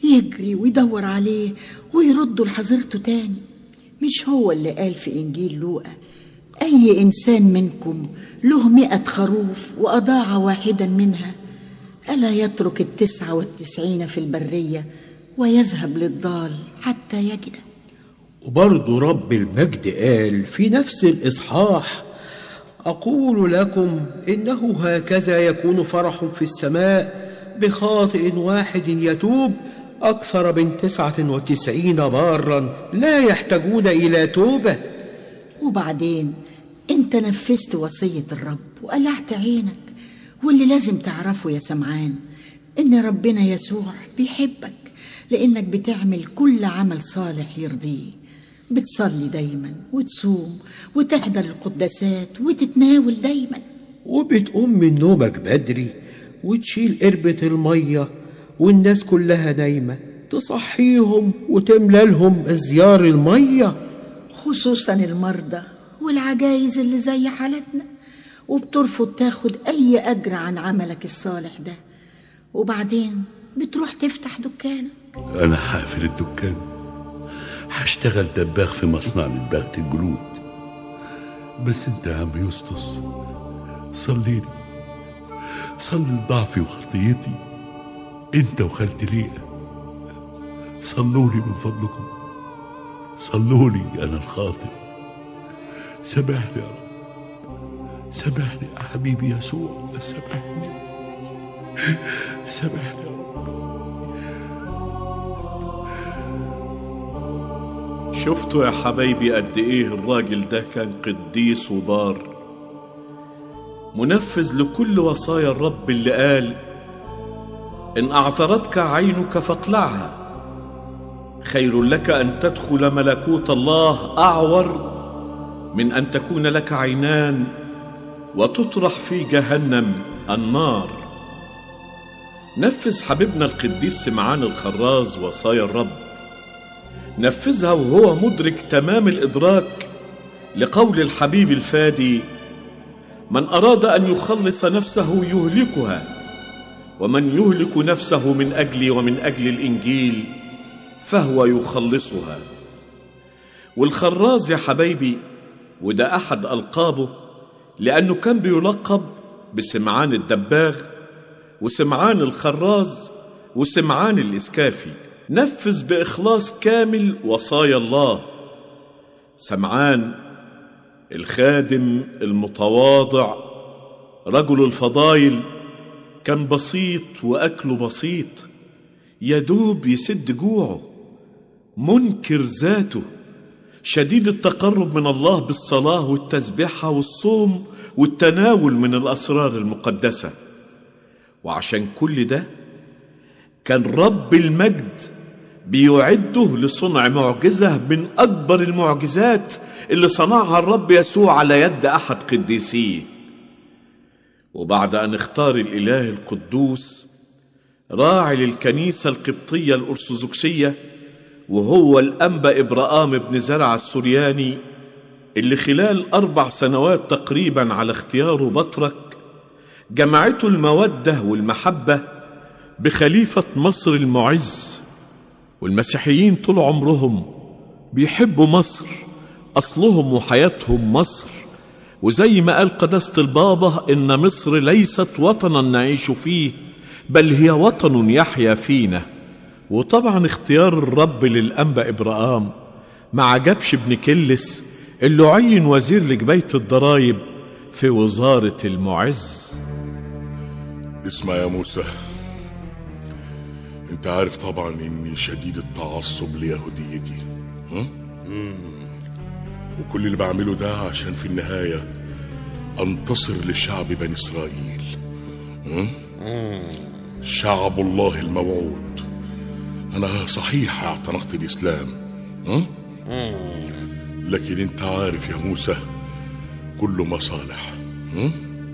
يجري ويدور عليه ويرده لحظيرته تاني مش هو اللي قال في إنجيل لوقا أي إنسان منكم له مئة خروف وأضاع واحدا منها ألا يترك التسعة والتسعين في البرية ويذهب للضال حتى يجده وبرضه رب المجد قال في نفس الإصحاح أقول لكم إنه هكذا يكون فرح في السماء بخاطئ واحد يتوب أكثر من تسعة وتسعين بارا لا يحتاجون إلى توبة وبعدين انت نفذت وصية الرب وقلعت عينك واللي لازم تعرفه يا سمعان ان ربنا يسوع بيحبك لانك بتعمل كل عمل صالح يرضيه بتصلي دايما وتصوم وتحضر القداسات وتتناول دايما وبتقوم من نومك بدري وتشيل قربة المية والناس كلها نايمة تصحيهم وتملى لهم أزيار المية خصوصا المرضى والعجايز اللي زي حالتنا وبترفض تاخد أي أجر عن عملك الصالح ده وبعدين بتروح تفتح دكانك أنا هقفل الدكان هشتغل دباغ في مصنع لدباغة الجلود بس أنت يا عم يسطس صليلي صلي لضعفي وخطيتي أنت وخالتي ليا صلولي من فضلكم صلولي أنا الخاطئ سامحني يا رب سامحني يا حبيبي يسوع سامحني سامحني يا رب شفتوا يا حبايبي قد ايه الراجل ده كان قديس وبار منفذ لكل وصايا الرب اللي قال ان اعترتك عينك فاقلعها خير لك ان تدخل ملكوت الله اعور من ان تكون لك عينان وتطرح في جهنم النار نفذ حبيبنا القديس سمعان الخراز وصايا الرب نفذها وهو مدرك تمام الادراك لقول الحبيب الفادي من اراد ان يخلص نفسه يهلكها ومن يهلك نفسه من اجلي ومن اجل الانجيل فهو يخلصها والخراز يا حبايبي وده احد القابه لانه كان بيلقب بسمعان الدباغ وسمعان الخراز وسمعان الاسكافي نفذ باخلاص كامل وصايا الله سمعان الخادم المتواضع رجل الفضايل كان بسيط واكله بسيط يدوب يسد جوعه منكر ذاته شديد التقرب من الله بالصلاه والتسبيحه والصوم والتناول من الاسرار المقدسه وعشان كل ده كان رب المجد بيعده لصنع معجزه من اكبر المعجزات اللي صنعها الرب يسوع على يد احد قديسيه وبعد ان اختار الاله القدوس راعي للكنيسه القبطيه الارثوذكسيه وهو الانبا ابراهام بن زرع السورياني اللي خلال اربع سنوات تقريبا على اختياره بطرك جمعته الموده والمحبه بخليفه مصر المعز والمسيحيين طول عمرهم بيحبوا مصر اصلهم وحياتهم مصر وزي ما قال قداسه البابا ان مصر ليست وطنا نعيش فيه بل هي وطن يحيا فينا وطبعا اختيار الرب للانبا ابراهام ما عجبش ابن كلس اللي عين وزير لجبايه الضرايب في وزاره المعز اسمع يا موسى انت عارف طبعا اني شديد التعصب ليهوديتي ها؟ وكل اللي بعمله ده عشان في النهاية انتصر لشعب بني اسرائيل ها؟ شعب الله الموعود انا صحيح اعتنقت الاسلام ها؟ لكن انت عارف يا موسى كله مصالح ها؟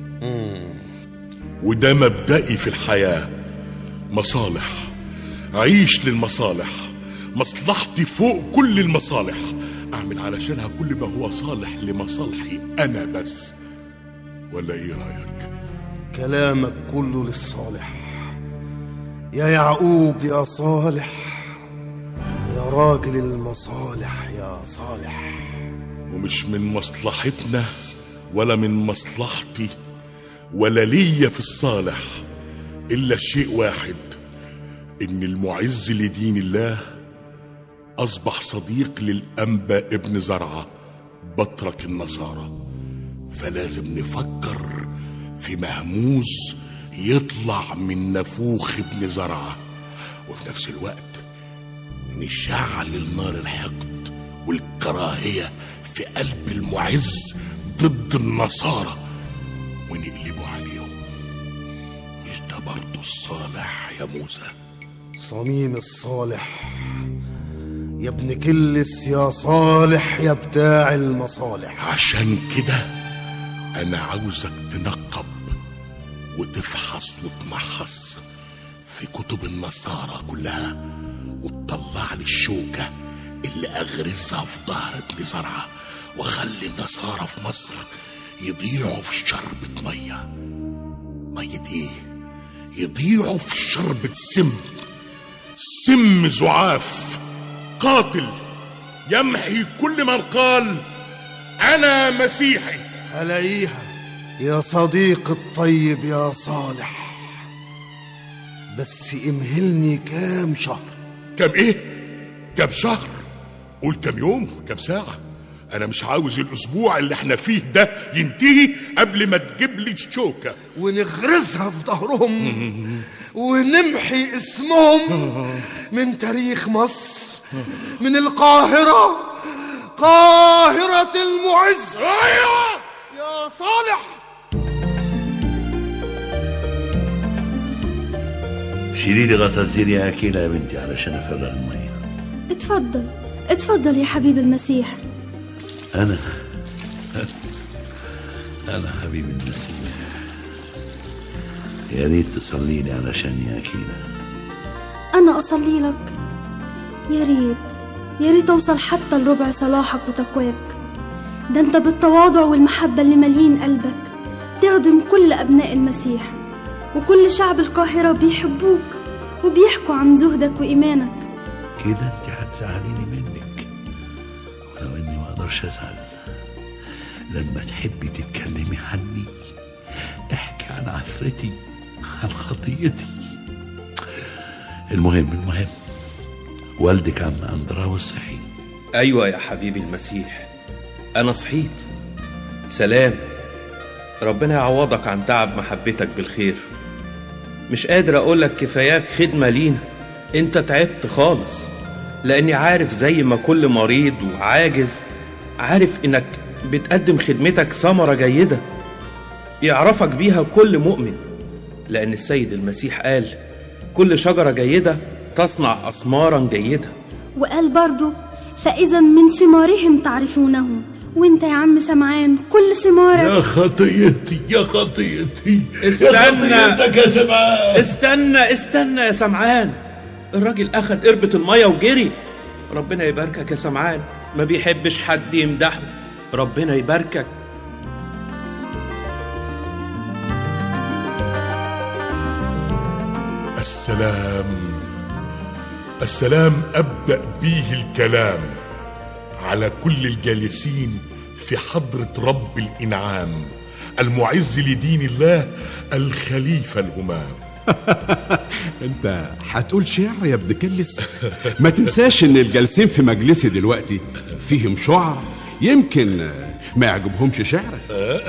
وده مبدئي في الحياة مصالح عيش للمصالح مصلحتي فوق كل المصالح اعمل علشانها كل ما هو صالح لمصالحي انا بس ولا ايه رايك كلامك كله للصالح يا يعقوب يا صالح يا راجل المصالح يا صالح ومش من مصلحتنا ولا من مصلحتي ولا ليا في الصالح إلا شيء واحد إن المعز لدين الله أصبح صديق للأنبا ابن زرعة بطرك النصارى فلازم نفكر في مهموز يطلع من نفوخ ابن زرعة وفي نفس الوقت نشعل النار الحقد والكراهية في قلب المعز ضد النصارى ونقلبه عليهم مش ده برضه الصالح يا موسى صميم الصالح يا ابن كلس يا صالح يا بتاع المصالح عشان كده انا عاوزك تنقب وتفحص وتمحص في كتب النصارى كلها وتطلع لي الشوكة اللي أغرزها في ظهر ابن زرعة وخلي النصارى في مصر يضيعوا في شربة مية مية ايه؟ يضيعوا في شربة سم سم زعاف قاتل يمحي كل من قال أنا مسيحي ألاقيها يا صديق الطيب يا صالح بس امهلني كام شهر كم ايه كم شهر قول كم يوم كم ساعة انا مش عاوز الاسبوع اللي احنا فيه ده ينتهي قبل ما تجيب لي الشوكة ونغرزها في ظهرهم ونمحي اسمهم من تاريخ مصر من القاهرة قاهرة المعز ايوه يا صالح شيلي لي غطاسين يا أكيلة يا بنتي علشان أفرغ المية اتفضل اتفضل يا حبيب المسيح أنا أنا حبيب المسيح يا ريت تصلي لي علشان يا أكيلة أنا أصلي لك يا ريت يا ريت أوصل حتى لربع صلاحك وتقواك ده أنت بالتواضع والمحبة اللي مالين قلبك تخدم كل أبناء المسيح وكل شعب القاهرة بيحبوك وبيحكوا عن زهدك وإيمانك كده أنت هتزعليني منك ولو إني ما أقدرش أزعل لما تحبي تتكلمي عني احكي عن عفرتي عن خطيتي المهم المهم والدك عم أندراوس صحي أيوة يا حبيبي المسيح أنا صحيت سلام ربنا يعوضك عن تعب محبتك بالخير مش قادر أقولك كفاياك خدمة لينا أنت تعبت خالص لأني عارف زي ما كل مريض وعاجز عارف إنك بتقدم خدمتك ثمرة جيدة يعرفك بيها كل مؤمن لأن السيد المسيح قال كل شجرة جيدة تصنع أثمارا جيدة وقال برضو فإذا من ثمارهم تعرفونهم وانت يا عم سمعان كل ثمارك يا خطيتي يا خطيتي استنى. يا خطيتك يا سمعان استنى استنى يا سمعان الراجل أخد قربة المية وجري ربنا يباركك يا سمعان ما بيحبش حد يمدحه ربنا يباركك السلام السلام ابدا به الكلام على كل الجالسين في حضره رب الانعام المعز لدين الله الخليفه الهمام انت هتقول شعر يا ابن كلس ما تنساش ان الجالسين في مجلسي دلوقتي فيهم شعر يمكن ما يعجبهمش شعرك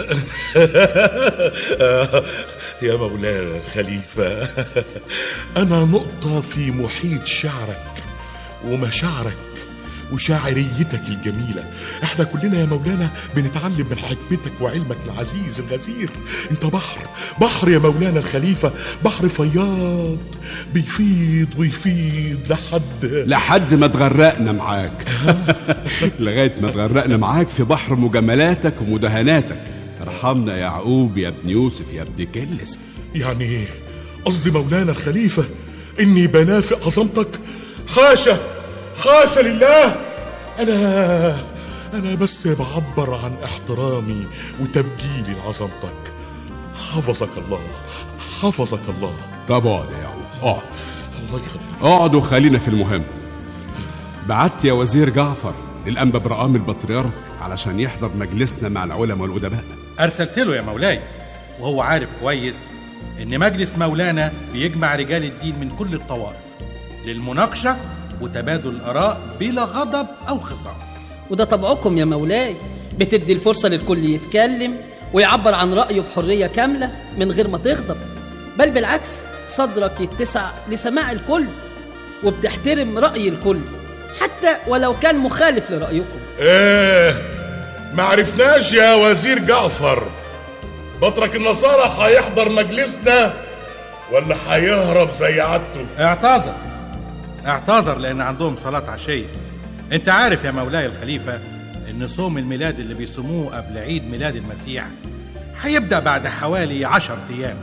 يا مولانا الخليفه انا نقطه في محيط شعرك ومشاعرك وشاعريتك الجميلة احنا كلنا يا مولانا بنتعلم من حكمتك وعلمك العزيز الغزير انت بحر بحر يا مولانا الخليفة بحر فياض بيفيض ويفيض لحد لحد ما تغرقنا معاك لغايه ما تغرقنا معاك في بحر مجاملاتك ومداهناتك ارحمنا يا يعقوب يا ابن يوسف يا ابن كلس يعني قصدي مولانا الخليفة إني بنافق عظمتك حاشا حاشا لله أنا أنا بس بعبر عن احترامي وتبجيلي لعظمتك حفظك الله حفظك الله طب اقعد يا يعقوب اقعد الله يخليك اقعدوا خلينا في المهم بعت يا وزير جعفر الأنبا برقام البطريرك علشان يحضر مجلسنا مع العلماء والأدباء أرسلت له يا مولاي وهو عارف كويس إن مجلس مولانا بيجمع رجال الدين من كل الطوائف للمناقشة وتبادل الآراء بلا غضب أو خصام وده طبعكم يا مولاي بتدي الفرصة للكل يتكلم ويعبر عن رأيه بحرية كاملة من غير ما تغضب بل بالعكس صدرك يتسع لسماع الكل وبتحترم رأي الكل حتى ولو كان مخالف لرأيكم ايه ما عرفناش يا وزير جعفر بطرك النصارى هيحضر مجلسنا ولا هيهرب زي عادته اعتذر اعتذر لأن عندهم صلاة عشية أنت عارف يا مولاي الخليفة إن صوم الميلاد اللي بيصوموه قبل عيد ميلاد المسيح هيبدأ بعد حوالي عشر أيام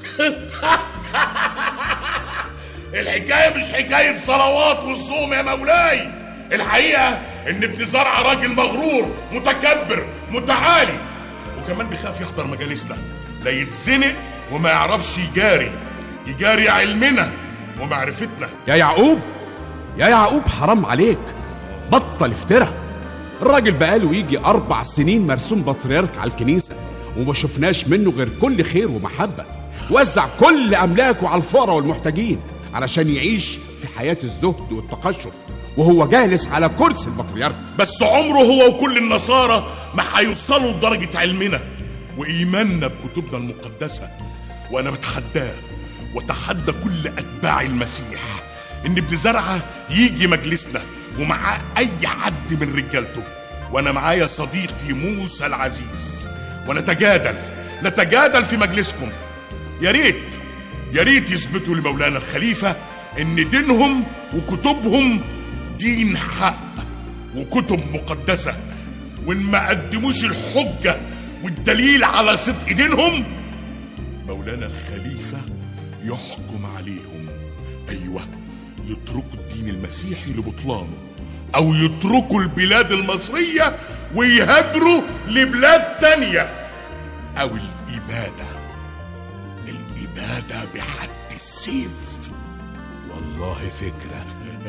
الحكاية مش حكاية صلوات والصوم يا مولاي الحقيقة ان ابن زرعة راجل مغرور متكبر متعالي وكمان بيخاف يحضر مجالسنا لا يتزنق وما يعرفش يجاري يجاري علمنا ومعرفتنا يا يعقوب يا يعقوب حرام عليك بطل افترى الراجل بقاله يجي أربع سنين مرسوم بطريرك على الكنيسة وما شفناش منه غير كل خير ومحبة وزع كل أملاكه على الفقراء والمحتاجين علشان يعيش في حياة الزهد والتقشف وهو جالس على كرسي البطريرك بس عمره هو وكل النصارى ما هيوصلوا لدرجة علمنا وإيماننا بكتبنا المقدسة وأنا بتحداه وتحدى كل أتباع المسيح إن ابن زرعة يجي مجلسنا ومعاه أي حد من رجالته وأنا معايا صديقي موسى العزيز ونتجادل نتجادل في مجلسكم يا ريت يا ريت يثبتوا لمولانا الخليفة إن دينهم وكتبهم دين حق وكتب مقدسة وإن ما قدموش الحجة والدليل على صدق دينهم مولانا الخليفة يحكم عليهم أيوة يتركوا الدين المسيحي لبطلانه أو يتركوا البلاد المصرية ويهاجروا لبلاد تانية أو الإبادة الإبادة بحد السيف والله فكرة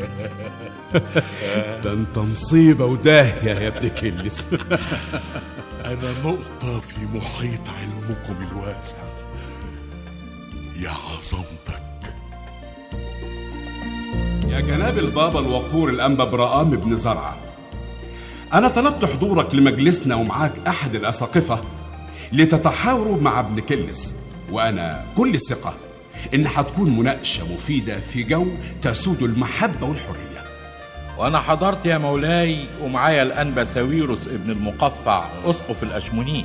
ده انت مصيبة وداهية يا ابن كلس أنا نقطة في محيط علمكم الواسع يا عظمتك يا جناب البابا الوقور الأنبا برقام بن زرعة أنا طلبت حضورك لمجلسنا ومعاك أحد الأساقفة لتتحاوروا مع ابن كلس وأنا كل ثقة إن هتكون مناقشة مفيدة في جو تسود المحبة والحرية وانا حضرت يا مولاي ومعايا الانبا ساويروس ابن المقفع اسقف الاشمونين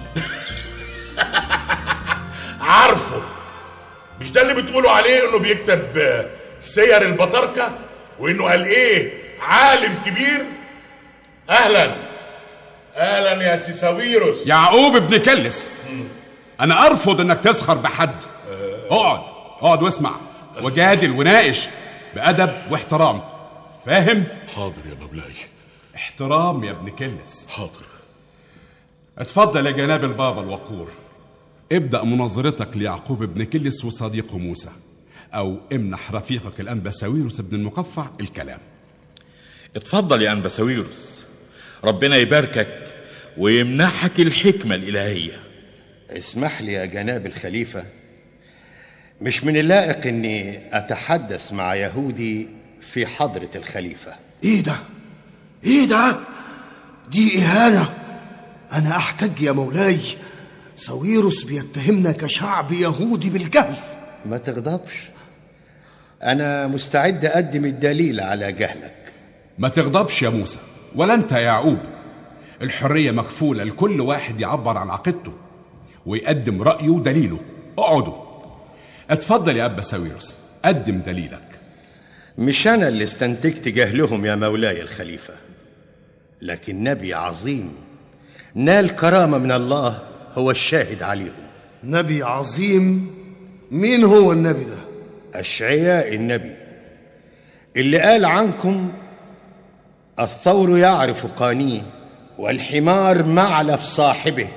عارفه مش ده اللي بتقولوا عليه انه بيكتب آه، سير البطاركة وانه قال ايه عالم كبير اهلا اهلا يا سيساويروس يعقوب ابن كلس أنا أرفض إنك تسخر بحد اقعد اقعد واسمع وجادل وناقش بأدب واحترام فاهم؟ حاضر يا مولاي احترام يا ابن كلس حاضر اتفضل يا جناب البابا الوقور ابدأ مناظرتك ليعقوب ابن كلس وصديقه موسى أو امنح رفيقك الأنبا ساويروس ابن المقفع الكلام اتفضل يا انبا ساويروس ربنا يباركك ويمنحك الحكمة الإلهية اسمح لي يا جناب الخليفة مش من اللائق اني اتحدث مع يهودي في حضرة الخليفة ايه ده ايه ده دي اهانه انا احتج يا مولاي ساويروس بيتهمنا كشعب يهودي بالجهل ما تغضبش انا مستعد اقدم الدليل على جهلك ما تغضبش يا موسى ولا انت يا يعقوب الحرية مكفولة لكل واحد يعبر عن عقيدته ويقدم رأيه ودليله اقعدوا اتفضل يا أبا ساويروس قدم دليلك مش انا اللي استنتجت جهلهم يا مولاي الخليفة لكن نبي عظيم نال كرامة من الله هو الشاهد عليهم نبي عظيم مين هو النبي ده أشعياء النبي اللي قال عنكم الثور يعرف قانيه والحمار معلف صاحبه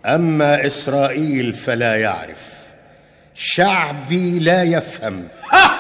أما إسرائيل فلا يعرف شعبي لا يفهم